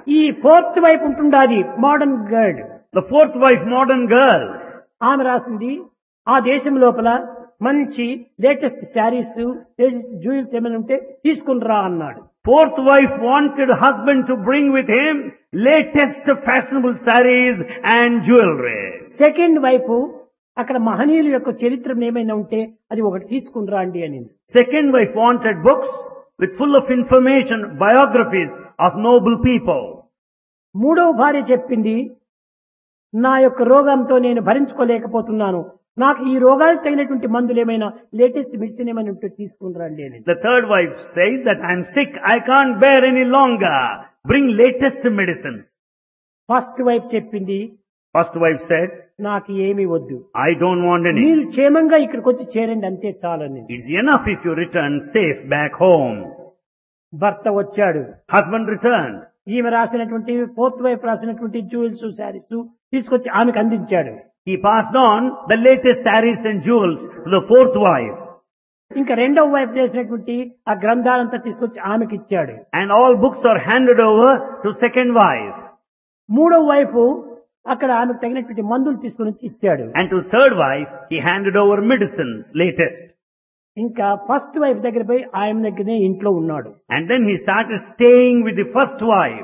ఈ fourth wife ఉంటుండాది modern girl The fourth wife, modern girl. ఆమె రాసింది ఆ దేశం లోపల మంచి లేటెస్ట్ శారీస్ జ్యూవెల్స్ ఏమైనా ఉంటే తీసుకుని రా అన్నాడు Fourth wife wanted husband to bring with him latest fashionable sarees and jewelry. Second wife అక్కడ మహనీయుల యొక్క చరిత్ర ఏమైనా ఉంటే అది ఒకటి తీసుకుని రండి అని Second wife wanted books with full of information, biographies of noble people. మూడవ భార్య చెప్పింది నా యొక్క రోగంతో నేను భరించుకోలేకపోతున్నాను నాకు ఈ రోగానికి తగినటువంటి మందులు ఏమైనా లేటెస్ట్ మెడిసిన్ ఏమైనా ఉంటే తీసుకుని రండి అని The third wife says that I'm sick, I can't bear any longer. Bring latest medicines. First wife చెప్పింది First wife said, నాకు ఏమీ వద్దు I don't want any. మీరు క్షేమంగా ఇక్కడికి వచ్చి చేరండి అంతే చాలని It's enough if you return safe back home. భర్త వచ్చాడు Husband returned. ఈమె రాసినటువంటి ఫోర్త్ వైఫ్ రాసినటువంటి జ్యువెల్స్ శారీస్ తీసుకొచ్చి ఆమెకు అందించాడు He passed on the latest sarees and jewels to the fourth wife. ఇంకా రెండవ వైఫ్ చేసినటువంటి ఆ గ్రంథాలంతా తీసుకొచ్చి ఆమెకి ఇచ్చాడు And all books are handed over to second wife. మూడవ వైపు అక్కడ ఆమెకు తగినటువంటి మందులు తీసుకుని వచ్చి ఇచ్చాడు And to third wife, he handed over medicines, latest. ఇంకా ఫస్ట్ వైఫ్ దగ్గర పోయి ఆయన దగ్గరనే ఇంట్లో ఉన్నాడు And then he started staying with the first wife.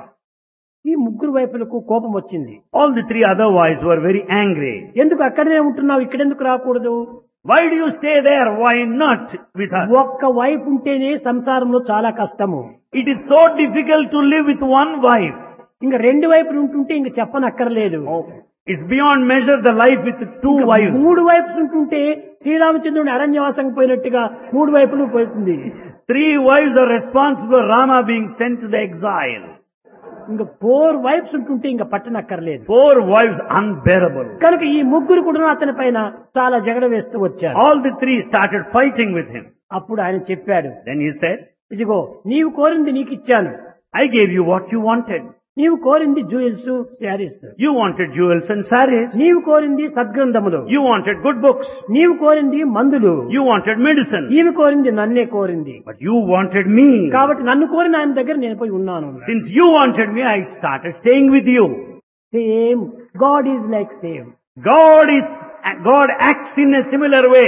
ఈ ముగ్గురు వైపులకు కోపం వచ్చింది All the three other wives were very angry. ఎందుకు అక్కడనే ఉంటున్నావు ఇక్కడెందుకు రాకూడదు Why do you stay there? Why not with us? ఒక్క వైఫ్ ఉంటేనే సంసారంలో చాలా కష్టము It is so difficult to live with one wife. ఇంకా రెండు వైపులు ఉంటుంటే ఇంక చెప్పనక్కర్లేదు It's beyond measure the life with two wives. మూడు వైపులు ఉంటుంటే శ్రీరామచంద్రుని అరణ్యవాసం పోయినట్టుగా మూడు వైపులు పోతుంది Three wives are responsible for Rama being sent to the exile. ఇంకా ఫోర్ వైఫ్స్ ఉంటుంటే ఇంకా పట్టనక్కర్లేదు Four wives unbearable. కనుక ఈ ముగ్గురు కూడా అతని పైన చాలా జగడ వేస్తూ వచ్చారు All the three started fighting with him. అప్పుడు ఆయన చెప్పాడు Then he said, ఇదిగో నీవు కోరింది నీకు ఇచ్చాను I gave you what you wanted. నీవు కోరింది jewels saris You wanted jewels and sarees. నీవు కోరింది సద్గ్రంథములు You wanted good books. నీవు కోరింది మందులు You wanted medicine. ఈమె కోరింది నన్నే కోరింది But you wanted me. కాబట్టి నన్ను కోరిన ఆయన దగ్గర నేను పోయి ఉన్నాను Since you wanted me, I started staying with you. Same God is like same God is, God acts in a similar way.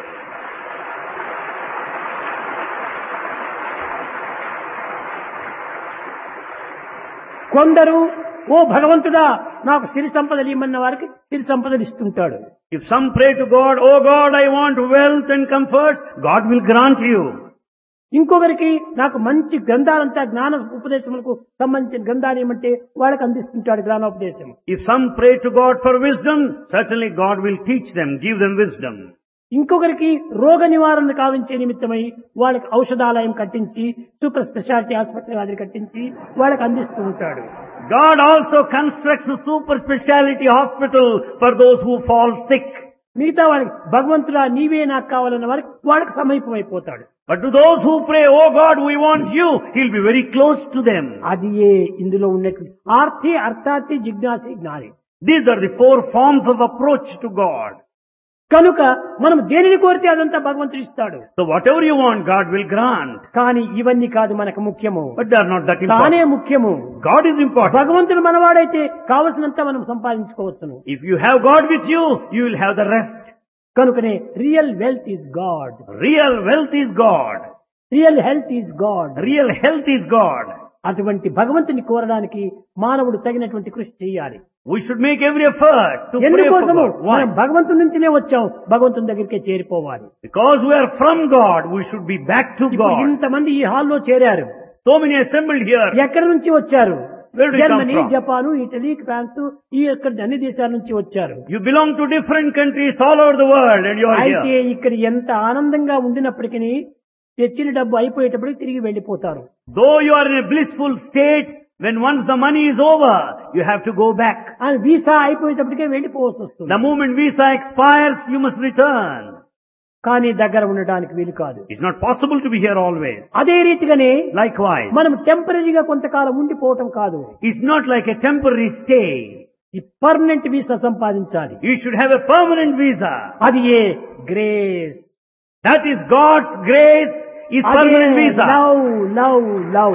కొందరు ఓ భగవంతుడా నాకు సిరి సంపదలు ఇమ్మన్న వారికి సిరి సంపదలు ఇస్తుంటాడు If some pray to God, oh God, I want wealth and comforts, God will grant you. ఇంకొకరికి నాకు మంచి గ్రంథాలంతా జ్ఞాన ఉపదేశములకు సంబంధించిన గ్రంథాలు ఏమంటే వాళ్ళకి అందిస్తుంటాడు జ్ఞానోపదేశం If some pray to God for wisdom, certainly God will teach them, give them wisdom. ఇంకొకరికి రోగ నివారణ కావించే నిమిత్తమై వాళ్ళకి ఔషధాలయం కట్టించి సూపర్ స్పెషాలిటీ ఆసుపత్రి వారిని కట్టించి వాళ్ళకి అందిస్తూ ఉంటాడు God also constructs a super speciality hospital for those who fall sick. మిగతా వాళ్ళకి భగవంతుడా నీవే నాకు కావాలన్న వారికి వాళ్ళకి సమీపం అయిపోతాడు But to those who pray, oh God, we want you, He'll be very close to them. అది ఏ ఇందులో ఉన్నటువంటి ఆర్తి అర్థార్థి జిజ్ఞాసి జ్ఞాని These are the four forms of approach to God. కనుక మనం దేనిని కోరితే అదంతా భగవంతుడు ఇస్తాడు So whatever you want, God will grant. కానీ ఇవన్నీ కాదు మనకు ముఖ్యము But they are not that తానే important. ముఖ్యము God is important. భగవంతుడు మనవాడైతే కావలసినంత మనం సంపాదించుకోవచ్చును If you have God with you, you will have the rest. కనుకనే real wealth is God Real wealth is God. Real health is God Real health is God. అటువంటి భగవంతుని కోరడానికి మానవుడు తగినటువంటి కృషి చేయాలి We should make every effort to pray for ఎందుకోసము God. మనం Why? భగవంతుడి నుంచినే వచ్చాం భగవంతుని దగ్గరికే చేరిపోవాలి Because we are from God, we should be back to ఇప్పుడు God. ఇంతమంది ఈ హాల్లో చేరారు So many assembled here. ఎక్కడి నుంచి వచ్చారు Where do you come Germany from? Japan Italy France ఈ యొక్క అన్ని దేశాల నుంచి వచ్చారు You belong to different countries all over the world and you are అయితే here. ఇక్కడ ఎంత ఆనందంగా ఉండినప్పటికీ తెచ్చిన డబ్బు అయిపోయేటప్పటికి తిరిగి వెళ్ళిపోతారు Though you are in a blissful state, when once the money is over, you have to go back. ఆ visa అయిపోయేటప్పటికే వెళ్ళిపోవాల్సి వస్తుంది The moment visa expires, you must return. కానీ దగ్గర ఉండడానికి వీలు కాదు It's not possible to be here always. అదే రీతిగానే Likewise, మనం టెంపరీగా కొంతకాలం ఉండిపోవటం కాదు it's not like a temporary stay. Permanent visa సంపాదించాలి You should have a permanent visa. అది ఏ grace That is God's grace is permanent visa. Love love love